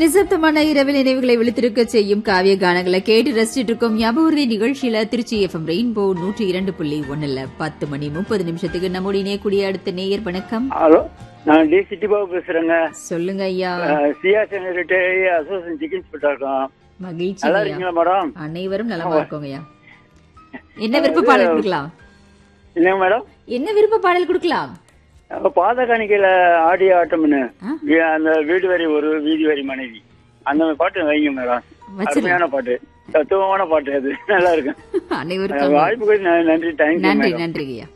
நிசப்தமான இரவில் நினைவுகளை விழித்திருக்க செய்யும் காவிய கானங்களை கேட்டு ரசிச்சிட்டு இருக்கோம் ஞாபகூர்தி நிகழ்ச்சியில திருச்சி எஃப்எம் ரெயின்போ நூற்றி இரண்டு புள்ளி ஒண்ணுல பத்து மணி முப்பது நிமிஷத்துக்கு நம்முடைய இணையக்கூடிய அடுத்த நேயர் வணக்கம் ஹலோ நான் டி சிட்டி பாபு பேசுறேங்க சொல்லுங்க ஐயா சிஆர்சன் ரிட்டையர் அசோசியேஷன் சிக்கன் ஸ்பீட்டா இருக்கோம் மகிழ்ச்சி நல்லா ஐயா இருக்கீங்களா மேடம் அனைவரும் நலமா இருக்கோங்க ஐயா என்ன விருப்ப பாடல் கொடுக்கலாம் இல்லைங்க மேடம் என்ன விருப்ப பாடல் கொடுக்கலாம் அப்ப பாத காணிக்கையில ஆடிய ஆட்டம்னு ஆ? வீ- அந்த வீடு வரி ஒரு வீதி வரி மனைவி அந்த மாதிரி பாட்டு வைங்க மேடம் வச்சிரு அருமையான பாட்டு தத்துவமான பாட்டு அது நல்லா இருக்கு அனைவருக்கும் வாய்ப்புக்கு நன்றி தேங்க்யூ நன்றி மேடம் நன்றி ஐயா